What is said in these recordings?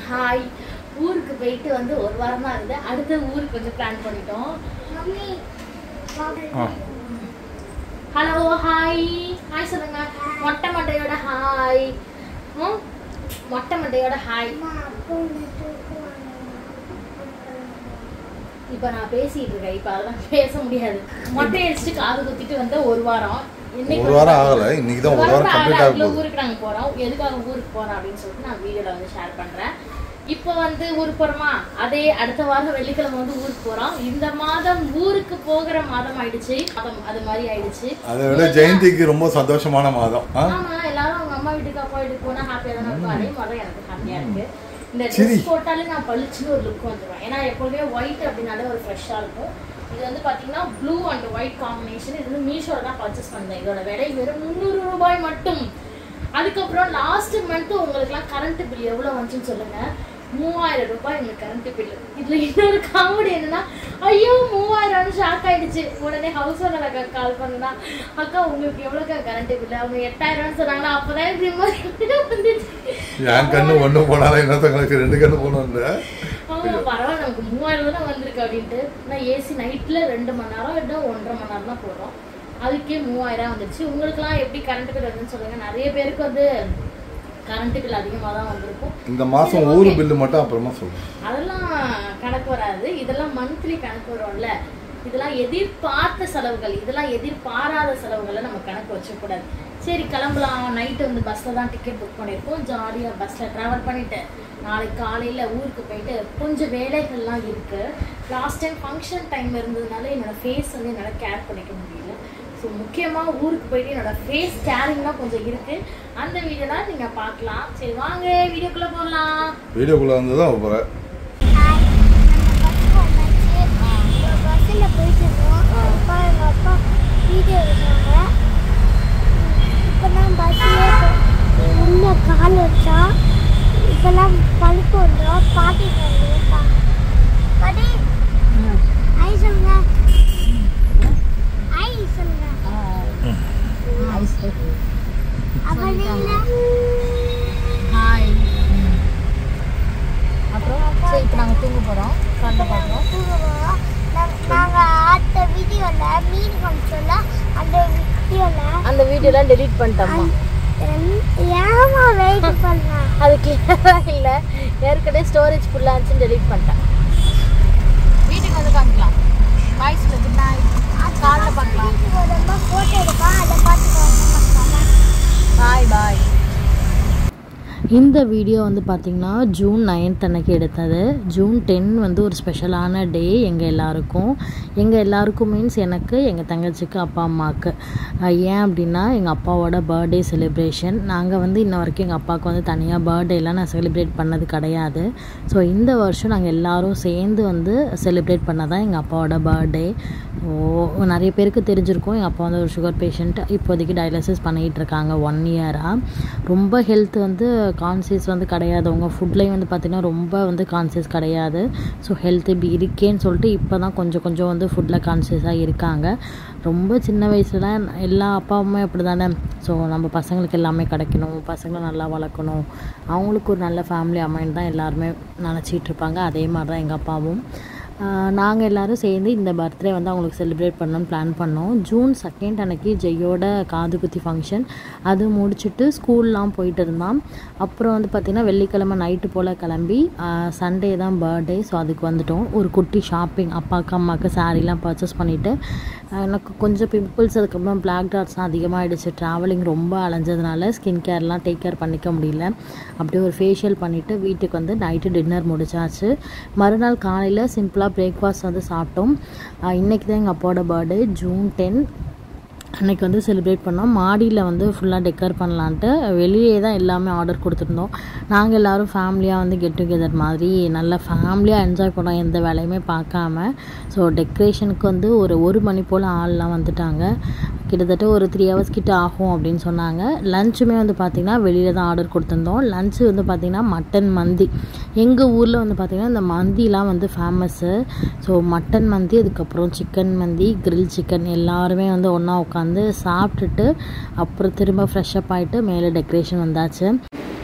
Hi ஊருக்கு போயிட்டு வந்து ஒரு வாரம் தான் இருக்குது அடுத்த ஊருக்கு கொஞ்சம் பிளான் பண்ணிட்டோம் ஆ ஹலோ ஹாய் ஹாய் சொல்லுங்க மொட்டை மட்டையோட ஹாய் ம் மொட்டை மட்டையோட ஹாய் இப்போ நான் பேசிட்டு இருக்கேன் இப்போ அதெல்லாம் பேச முடியாது மொட்டை அடிச்சுட்டு காது குத்திட்டு வந்து ஒரு வாரம் இன்னைக்கு ஒரு வாரம் ஆகல இன்னைக்கு தான் ஒரு வாரம் கம்ப்ளீட் ஆக அதுக்குள்ள போகுது ஊருக்கு நாங்க போறோம் எதுக்காக ஊருக்கு போறோம் அப்படின்னு சொல்லிட்டு நான் வீடியோல வந்து ஷேர் பண்றேன் இப்போ வந்து ஊருக்கு போறோமா அதே அடுத்த வாரம் வெள்ளிக்கிழமை வந்து ஊருக்கு போறோம் இந்த மாதம் ஊருக்கு போகிற மாதம் ஆயிடுச்சு மாதம் அது மாதிரி ஆயிடுச்சு அதை விட ஜெயந்திக்கு ரொம்ப சந்தோஷமான மாதம் ஆ ஆமா எல்லாரும் அவங்க அம்மா வீட்டுக்கு அப்பா வீட்டுக்கு போனா ஹாப்பியா தானே இருக்கும் அதே மாதிரி எனக்கு ஹாப்பியா இருக்கு இந்த சரி. ட்ரெஸ் போட்டாலே நான் பளிச்சுன்னு ஒரு லுக் வந்துடுவேன் ஏன்னா எப்போதுமே ஒயிட் அப்படின்னாலே ஒரு ஃப்ரெஷ்ஷா இருக்கும் இது வந்து பாத்தீங்கன்னா ப்ளூ அண்ட் ஒயிட் காம்பினேஷன் இது வந்து மீஷோல தான் பர்ச்சேஸ் பண்ணேன் இதோட விலை வெறும் முந்நூறு ரூபாய் மட்டும் அதுக்கப்புறம் லாஸ்ட் மந்த் உங்களுக்குலாம் கரண்ட் பில் எவ்வளவு வந்துச்சுன்னு சொல்லுங்க மூவாயிரம் ரூபாய் எங்களுக்கு கரண்ட் பில் இதுல இன்னொரு காமெடி என்னன்னா ஐயோ மூவாயிரம்னு ஷாக் ஆயிடுச்சு உடனே ஹவுஸ் ஓனர் அக்கா கால் பண்ணா அக்கா உங்களுக்கு எவ்வளோக்கா கரண்ட் பில் அவங்க எட்டாயிரம்னு சொன்னாங்களா அப்பதான் இப்படி மாதிரி வந்துச்சு என் கண்ணு ஒண்ணு போனாலும் இன்னொருத்தவங்களுக்கு ரெண்டு கண்ணு போனோம்ல ஆமா பரவாயில்ல நமக்கு மூவாயிரம் தானே வந்திருக்கு அப்படின்ட்டு நான் ஏசி நைட்ல ரெண்டு மணி நேரம் இல்லை ஒன்றரை மணி நேரம் தான் போடுறோம் அதுக்கே மூவாயிரம் வந்துருச்சு உங்களுக்குலாம் எப்படி கரண்ட் பில் வருதுன்னு சொல்லுங்க நிறைய பேருக்கு வந்து கரண்ட் பில் அதிகமாக தான் வந்திருக்கும் இந்த மாசம் ஊரு பில்லு மட்டும் அப்புறமா சொல்லுங்க அதெல்லாம் கணக்கு வராது இதெல்லாம் மந்த்லி கணக்கு வரும்ல இதெல்லாம் எதிர்பார்த்த செலவுகள் இதெல்லாம் எதிர்பாராத செலவுகளை நம்ம கணக்கு வச்சக்கூடாது சரி கிளம்பலாம் நைட்டு வந்து பஸ்ஸில் தான் டிக்கெட் புக் பண்ணியிருக்கோம் ஜாலியாக பஸ்ஸில் ட்ராவல் பண்ணிட்டு நாளைக்கு காலையில் ஊருக்கு போயிட்டு கொஞ்சம் வேலைகள்லாம் இருக்குது லாஸ்ட் டைம் ஃபங்க்ஷன் டைம் இருந்ததுனால என்னோட ஃபேஸ் வந்து என்னால் கேர் பண்ணிக்க முடியல ஸோ முக்கியமாக ஊருக்கு போயிட்டு என்னோட ஃபேஸ் கேரிங்லாம் கொஞ்சம் இருக்குது அந்த வீடியோலாம் நீங்கள் பார்க்கலாம் சரி வாங்க வீடியோக்குள்ளே போகலாம் வீடியோக்குள்ள வந்து தான் போகிறேன் பஸ்ஸில் போயிட்டு இருக்கோம் அப்பா எங்கள் அப்பா வீடியோ எடுத்தாங்க இப்போதான் பஸ்ஸில் உள்ள கால் வச்சா இப்போல்லாம் பழுப்பு வந்துடும் பாட்டி பாட்டி ஐ சொல்லுங்க ஐ சொல்லுங்க அப்புறம் நீங்க ஹாய் அப்புறம் சரி இப்போ நாங்கள் தூங்க போகிறோம் கண்டு பார்க்குறோம் நாங்கள் அடுத்த வீடியோவில் மீன் காமிச்சோம்ல அந்த வீடியோவில் அந்த வீடியோலாம் டெலீட் பண்ணிட்டோம்மா ஏமா வெயிட் பண்ண அது கிளியராக இல்லை ஏற்கனவே ஸ்டோரேஜ் ஃபுல்லாக இருந்துச்சுன்னு டெலீட் பண்ணிட்டேன் வீட்டுக்கு வந்து காமிக்கலாம் பாய் சொல்லு குட் நைட் காலைல பார்க்கலாம் ரொம்ப ஃபோட்டோ எடுப்பா அதை பார்த்துக்கோங்க பாய் பாய் இந்த வீடியோ வந்து பார்த்திங்கன்னா ஜூன் நைன்த் அன்னைக்கு எடுத்தது ஜூன் டென் வந்து ஒரு ஸ்பெஷலான டே எங்கள் எல்லாருக்கும் எங்கள் எல்லாருக்கும் மீன்ஸ் எனக்கு எங்கள் தங்கச்சிக்கு அப்பா அம்மாவுக்கு அஹ் ஏன் அப்படின்னா எங்கள் அப்பாவோட பர்த்டே செலிப்ரேஷன் நாங்கள் வந்து இன்ன வரைக்கும் எங்கள் அப்பாவுக்கு வந்து தனியாக பர்த்டேலாம் நான் செலிப்ரேட் பண்ணது கிடையாது ஸோ இந்த வருஷம் நாங்கள் எல்லாரும் சேர்ந்து வந்து செலிப்ரேட் பண்ணதான் எங்கள் அப்பாவோட பர்த்டே ஓ நிறைய பேருக்கு தெரிஞ்சிருக்கும் எங்கள் அப்பா வந்து ஒரு சுகர் பேஷண்ட் இப்போதைக்கு டயாலிசிஸ் பண்ணிகிட்டு இருக்காங்க ஒன் இயராக ரொம்ப ஹெல்த் வந்து கான்சியஸ் வந்து கிடையாது அவங்க ஃபுட்லேயும் வந்து பார்த்திங்கன்னா ரொம்ப வந்து கான்சியஸ் கிடையாது ஸோ ஹெல்த் இப்படி இருக்கேன்னு சொல்லிட்டு இப்போ தான் கொஞ்சம் கொஞ்சம் வந்து ஃபுட்டில் கான்சியஸாக இருக்காங்க ரொம்ப சின்ன வயசுல எல்லா அப்பா அம்மா அப்படி தானே ஸோ நம்ம பசங்களுக்கு எல்லாமே கிடைக்கணும் பசங்களை நல்லா வளர்க்கணும் அவங்களுக்கு ஒரு நல்ல ஃபேமிலி அமைன்னு தான் எல்லாருமே நினச்சிட்டு இருப்பாங்க அதே மாதிரி தான் எங்கள் அப்பாவும் நாங்கள் எல்லோரும் சேர்ந்து இந்த பர்த்டே வந்து அவங்களுக்கு செலிப்ரேட் பண்ணணும்னு பிளான் பண்ணோம் ஜூன் செகண்ட் அன்னைக்கு ஜெய்யோட காது குத்தி ஃபங்க்ஷன் அது முடிச்சுட்டு ஸ்கூல்லாம் போயிட்டு இருந்தான் அப்புறம் வந்து பார்த்திங்கன்னா வெள்ளிக்கிழமை நைட்டு போல் கிளம்பி சண்டே தான் பர்த்டே ஸோ அதுக்கு வந்துட்டோம் ஒரு குட்டி ஷாப்பிங் அப்பாவுக்கு அம்மாவுக்கு சாரீலாம் பர்ச்சேஸ் பண்ணிவிட்டு எனக்கு கொஞ்சம் பிம்பிள்ஸ் அதுக்கப்புறம் பிளாக் டாட்ஸ்லாம் அதிகமாகிடுச்சு ட்ராவலிங் ரொம்ப அலைஞ்சதுனால ஸ்கின் கேர்லாம் டேக் கேர் பண்ணிக்க முடியல அப்படியே ஒரு ஃபேஷியல் பண்ணிவிட்டு வீட்டுக்கு வந்து நைட்டு டின்னர் முடிச்சாச்சு மறுநாள் காலையில் சிம்பிளாக பிரேக்ஃபாஸ்ட் வந்து சாப்பிட்டோம் இன்றைக்கி தான் எங்கள் அப்பாவோட பர்த்டே ஜூன் டென் அன்னைக்கு வந்து செலிப்ரேட் பண்ணோம் மாடியில் வந்து ஃபுல்லாக டெக்கர் பண்ணலான்ட்டு வெளியே தான் எல்லாமே ஆர்டர் கொடுத்துருந்தோம் நாங்கள் எல்லோரும் ஃபேமிலியாக வந்து கெட் டுகெதர் மாதிரி நல்லா ஃபேமிலியாக என்ஜாய் பண்ணோம் எந்த வேலையுமே பார்க்காம ஸோ டெக்கரேஷனுக்கு வந்து ஒரு ஒரு மணி போல் ஆள்லாம் வந்துட்டாங்க கிட்டத்தட்ட ஒரு த்ரீ ஹவர்ஸ் கிட்ட ஆகும் அப்படின்னு சொன்னாங்க லஞ்சுமே வந்து பார்த்திங்கன்னா வெளியில் தான் ஆர்டர் கொடுத்துருந்தோம் லஞ்சு வந்து பார்த்திங்கன்னா மட்டன் மந்தி எங்கள் ஊரில் வந்து பார்த்திங்கன்னா இந்த மந்திலாம் வந்து ஃபேமஸ்ஸு ஸோ மட்டன் மந்தி அதுக்கப்புறம் சிக்கன் மந்தி கிரில் சிக்கன் எல்லாருமே வந்து ஒன்றா உட்காந்து சாப்பிட்டுட்டு அப்புறம் திரும்ப ஃப்ரெஷ்அப் ஆகிட்டு மேலே டெக்கரேஷன் வந்தாச்சு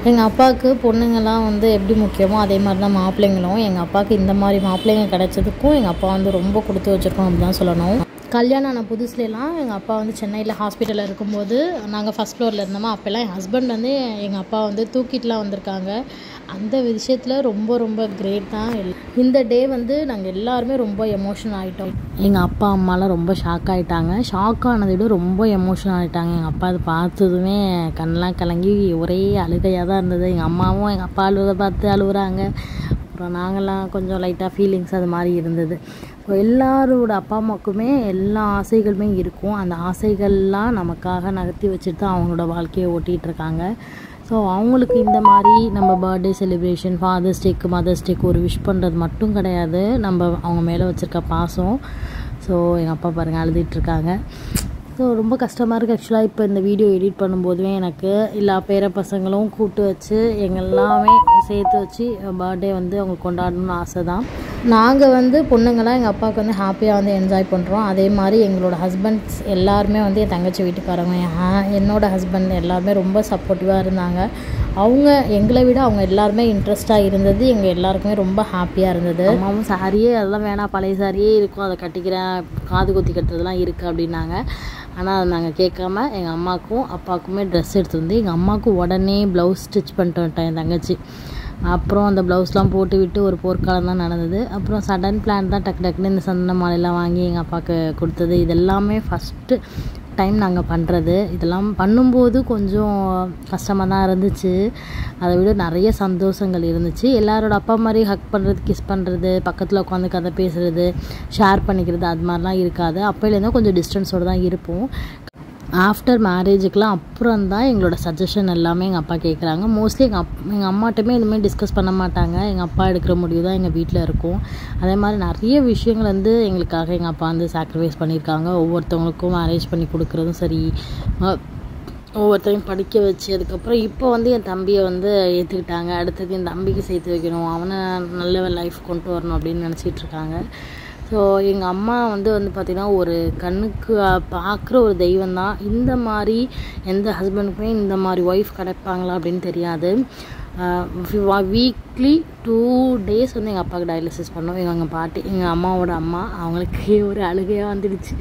எங்கள் அப்பாவுக்கு பொண்ணுங்கள்லாம் வந்து எப்படி முக்கியமோ அதே மாதிரி தான் மாப்பிள்ளைங்களும் எங்கள் அப்பாவுக்கு இந்த மாதிரி மாப்பிள்ளைங்க கிடைச்சதுக்கும் எங்கள் அப்பா வந்து ரொம்ப கொடுத்து வச்சுருக்கோம் அப்படி தான் சொல்லணும் கல்யாணம் ஆன புதுசுலலாம் எங்கள் அப்பா வந்து சென்னையில் ஹாஸ்பிட்டலில் இருக்கும்போது நாங்கள் ஃபஸ்ட் ஃப்ளோரில் இருந்தோமா அப்போல்லாம் என் ஹஸ்பண்ட் வந்து எங்கள் அப்பா வந்து தூக்கிட்டுலாம் வந்திருக்காங்க அந்த விஷயத்தில் ரொம்ப ரொம்ப கிரேட் தான் இந்த டே வந்து நாங்கள் எல்லாருமே ரொம்ப எமோஷனல் ஆகிட்டோம் எங்கள் அப்பா அம்மாலாம் ரொம்ப ஷாக் ஆகிட்டாங்க ஷாக் ஆனதை விட ரொம்ப எமோஷனல் ஆகிட்டாங்க எங்கள் அப்பா அதை பார்த்ததுமே கண்ணெலாம் கலங்கி ஒரே அழுகையாக தான் இருந்தது எங்கள் அம்மாவும் எங்கள் அப்பா அழுவதை பார்த்து அழுகுறாங்க அப்புறம் நாங்கள்லாம் கொஞ்சம் லைட்டாக ஃபீலிங்ஸ் அது மாதிரி இருந்தது இப்போ எல்லாரோட அப்பா அம்மாவுக்குமே எல்லா ஆசைகளுமே இருக்கும் அந்த ஆசைகள்லாம் நமக்காக நகர்த்தி வச்சுட்டு தான் அவங்களோட வாழ்க்கையை ஓட்டிகிட்டு இருக்காங்க ஸோ அவங்களுக்கு இந்த மாதிரி நம்ம பர்த்டே செலிப்ரேஷன் ஃபாதர்ஸ் டேக்கு மதர்ஸ் டேக்கு ஒரு விஷ் பண்ணுறது மட்டும் கிடையாது நம்ம அவங்க மேலே வச்சுருக்க பாசம் ஸோ எங்கள் அப்பா பாருங்கள் அழுதுகிட்ருக்காங்க ஸோ ரொம்ப கஷ்டமாக இருக்குது ஆக்சுவலாக இப்போ இந்த வீடியோ எடிட் பண்ணும்போதுமே எனக்கு எல்லா பேர பசங்களும் கூப்பிட்டு வச்சு எங்கள் எல்லாமே சேர்த்து வச்சு பர்த்டே வந்து அவங்க கொண்டாடணும்னு ஆசை தான் நாங்கள் வந்து பொண்ணுங்களாம் எங்கள் அப்பாவுக்கு வந்து ஹாப்பியாக வந்து என்ஜாய் பண்ணுறோம் அதே மாதிரி எங்களோட ஹஸ்பண்ட்ஸ் எல்லாருமே வந்து என் தங்கச்சி வீட்டுக்காரங்க என் என்னோட ஹஸ்பண்ட் எல்லாருமே ரொம்ப சப்போர்ட்டிவாக இருந்தாங்க அவங்க எங்களை விட அவங்க எல்லாருமே இன்ட்ரெஸ்ட்டாக இருந்தது எங்கள் எல்லாருக்குமே ரொம்ப ஹாப்பியாக இருந்தது அம்மாவும் சாரியே அதெல்லாம் வேணாம் பழைய சாரியே இருக்கும் அதை கட்டிக்கிறேன் காது குத்தி கட்டுறதுலாம் இருக்குது அப்படின்னாங்க ஆனால் அதை நாங்கள் கேட்காம எங்கள் அம்மாவுக்கும் அப்பாவுக்குமே ட்ரெஸ் எடுத்து வந்து எங்கள் அம்மாவுக்கு உடனே ப்ளவுஸ் ஸ்டிச் பண்ணிட்டு வந்துட்டேன் என் தங்கச்சி அப்புறம் அந்த ப்ளவுஸ்லாம் போட்டு விட்டு ஒரு போர்க்காலம் தான் நடந்தது அப்புறம் சடன் பிளான் தான் டக்கு டக்குன்னு இந்த சந்தன மாலையெல்லாம் வாங்கி எங்கள் அப்பாவுக்கு கொடுத்தது இதெல்லாமே ஃபஸ்ட்டு டைம் நாங்கள் பண்ணுறது இதெல்லாம் பண்ணும்போது கொஞ்சம் கஷ்டமாக தான் இருந்துச்சு அதை விட நிறைய சந்தோஷங்கள் இருந்துச்சு எல்லாரோட அப்பா மாதிரி ஹக் பண்ணுறது கிஸ் பண்ணுறது பக்கத்தில் உட்காந்து கதை பேசுகிறது ஷேர் பண்ணிக்கிறது அது மாதிரிலாம் இருக்காது அப்போலேருந்தும் கொஞ்சம் டிஸ்டன்ஸோடு தான் இருப்போம் ஆஃப்டர் மேரேஜுக்கெலாம் அப்புறம் தான் எங்களோட சஜஷன் எல்லாமே எங்கள் அப்பா கேட்குறாங்க மோஸ்ட்லி எங்கள் அப் எங்கள் அம்மாட்டமே எதுவுமே டிஸ்கஸ் பண்ண மாட்டாங்க எங்கள் அப்பா எடுக்கிற முடிவு தான் எங்கள் வீட்டில் இருக்கும் அதே மாதிரி நிறைய விஷயங்கள் வந்து எங்களுக்காக எங்கள் அப்பா வந்து சாக்ரிஃபைஸ் பண்ணியிருக்காங்க ஒவ்வொருத்தவங்களுக்கும் மேரேஜ் பண்ணி கொடுக்குறதும் சரி ஒவ்வொருத்தரையும் படிக்க வச்சு அதுக்கப்புறம் இப்போ வந்து என் தம்பியை வந்து ஏற்றுக்கிட்டாங்க அடுத்தது என் தம்பிக்கு சேர்த்து வைக்கணும் அவனை நல்ல லைஃப் கொண்டு வரணும் அப்படின்னு நினச்சிட்டு இருக்காங்க ஸோ எங்கள் அம்மா வந்து வந்து பார்த்திங்கன்னா ஒரு கண்ணுக்கு பார்க்குற ஒரு தெய்வம் தான் இந்த மாதிரி எந்த ஹஸ்பண்டுக்குமே இந்த மாதிரி ஒய்ஃப் கிடைப்பாங்களா அப்படின்னு தெரியாது வீக்லி டூ டேஸ் வந்து எங்கள் அப்பாவுக்கு டயாலிசிஸ் பண்ணோம் எங்கள் எங்கள் பாட்டி எங்கள் அம்மாவோட அம்மா அவங்களுக்கு ஒரு அழுகையாக வந்துடுச்சு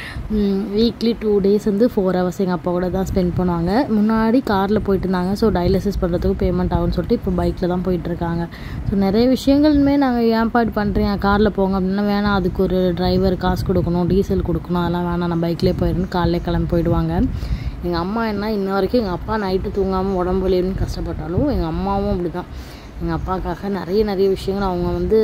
வீக்லி டூ டேஸ் வந்து ஃபோர் ஹவர்ஸ் எங்கள் அப்பா கூட தான் ஸ்பெண்ட் பண்ணுவாங்க முன்னாடி காரில் போயிட்டு இருந்தாங்க ஸோ டயாலிசிஸ் பண்ணுறதுக்கு பேமெண்ட் ஆகும்னு சொல்லிட்டு இப்போ பைக்கில் தான் போயிட்டுருக்காங்க ஸோ நிறைய விஷயங்களுமே நாங்கள் ஏற்பாடு பண்ணுறேன் காரில் போங்க அப்படின்னா வேணாம் அதுக்கு ஒரு டிரைவர் காசு கொடுக்கணும் டீசல் கொடுக்கணும் அதெல்லாம் வேணாம் நான் பைக்லேயே போயிடணும் காலையிலே கிளம்பி போயிடுவாங்க எங்கள் அம்மா என்ன இன்ன வரைக்கும் எங்கள் அப்பா நைட்டு தூங்காமல் உடம்பு வலின்னு கஷ்டப்பட்டாலும் எங்கள் அம்மாவும் அப்படி தான் எங்கள் அப்பாவுக்காக நிறைய நிறைய விஷயங்கள் அவங்க வந்து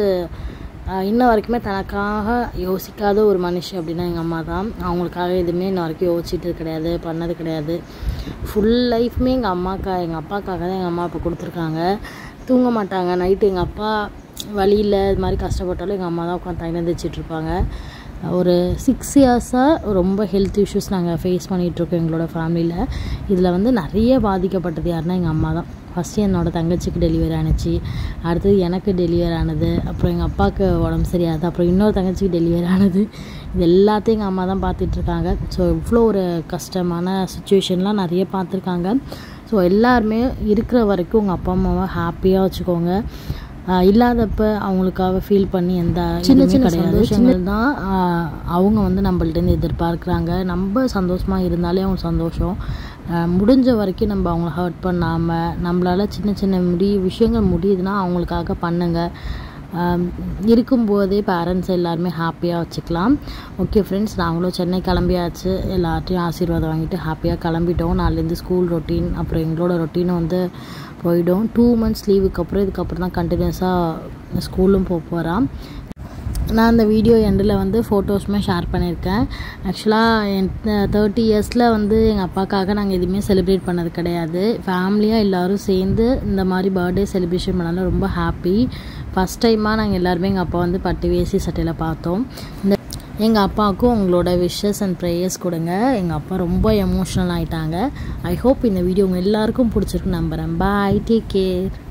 இன்ன வரைக்குமே தனக்காக யோசிக்காத ஒரு மனுஷி அப்படின்னா எங்கள் அம்மா தான் அவங்களுக்காக எதுவுமே இன்ன வரைக்கும் யோசிச்சுட்டு கிடையாது பண்ணது கிடையாது ஃபுல் லைஃப்மே எங்கள் அம்மாக்கா எங்கள் அப்பாக்காக தான் எங்கள் அம்மா இப்போ கொடுத்துருக்காங்க தூங்க மாட்டாங்க நைட்டு எங்கள் அப்பா வழியில் இது மாதிரி கஷ்டப்பட்டாலும் எங்கள் அம்மா தான் உட்காந்து தைலம் தைச்சிட்ருப்பாங்க ஒரு சிக்ஸ் இயர்ஸாக ரொம்ப ஹெல்த் இஷ்யூஸ் நாங்கள் ஃபேஸ் பண்ணிகிட்ருக்கோம் எங்களோட ஃபேமிலியில் இதில் வந்து நிறைய பாதிக்கப்பட்டது யாருன்னா எங்கள் அம்மா தான் ஃபஸ்ட்டு என்னோடய தங்கச்சிக்கு டெலிவரி ஆணுச்சு அடுத்தது எனக்கு டெலிவரி ஆனது அப்புறம் எங்கள் அப்பாவுக்கு உடம்பு சரியாது அப்புறம் இன்னொரு தங்கச்சிக்கு டெலிவரி ஆனது இது எல்லாத்தையும் எங்கள் அம்மா தான் பார்த்துட்ருக்காங்க ஸோ இவ்வளோ ஒரு கஷ்டமான சுச்சுவேஷன்லாம் நிறைய பார்த்துருக்காங்க ஸோ எல்லாருமே இருக்கிற வரைக்கும் உங்கள் அப்பா அம்மாவை ஹாப்பியாக வச்சுக்கோங்க இல்லாதப்ப அவங்களுக்காக ஃபீல் பண்ணி எந்த சின்ன சின்ன சந்தோஷங்கள் தான் அவங்க வந்து நம்மள்ட்டேருந்து எதிர்பார்க்குறாங்க நம்ம சந்தோஷமாக இருந்தாலே அவங்க சந்தோஷம் முடிஞ்ச வரைக்கும் நம்ம அவங்கள ஹர்ட் பண்ணாமல் நம்மளால் சின்ன சின்ன முடி விஷயங்கள் முடியுதுன்னா அவங்களுக்காக பண்ணுங்கள் இருக்கும்போதே பேரண்ட்ஸ் எல்லாருமே ஹாப்பியாக வச்சுக்கலாம் ஓகே ஃப்ரெண்ட்ஸ் நாங்களும் சென்னை கிளம்பியாச்சு எல்லார்ட்டையும் ஆசீர்வாதம் வாங்கிட்டு ஹாப்பியாக கிளம்பிட்டோம் நாலுலேருந்து ஸ்கூல் ரொட்டீன் அப்புறம் எங்களோட ரொட்டீனும் வந்து போயிடும் டூ மந்த்ஸ் லீவுக்கு அப்புறம் இதுக்கப்புறம் தான் கண்டினியூஸாக ஸ்கூலும் போக போகிறான் நான் அந்த வீடியோ எண்டில் வந்து ஃபோட்டோஸுமே ஷேர் பண்ணியிருக்கேன் ஆக்சுவலாக என் தேர்ட்டி இயர்ஸில் வந்து எங்கள் அப்பாக்காக நாங்கள் எதுவுமே செலிப்ரேட் பண்ணது கிடையாது ஃபேமிலியாக எல்லோரும் சேர்ந்து இந்த மாதிரி பர்த்டே செலிப்ரேஷன் பண்ணாலும் ரொம்ப ஹாப்பி ஃபஸ்ட் டைமாக நாங்கள் எல்லாருமே எங்கள் அப்பா வந்து பட்டு வேசி சட்டையில் பார்த்தோம் இந்த எங்கள் அப்பாவுக்கும் உங்களோட விஷஸ் அண்ட் ப்ரேயர்ஸ் கொடுங்க எங்கள் அப்பா ரொம்ப எமோஷ்னல் ஆகிட்டாங்க ஐ ஹோப் இந்த வீடியோ உங்கள் எல்லாருக்கும் பிடிச்சிருக்கு நம்புகிறேன் பாய் டேக் கேர்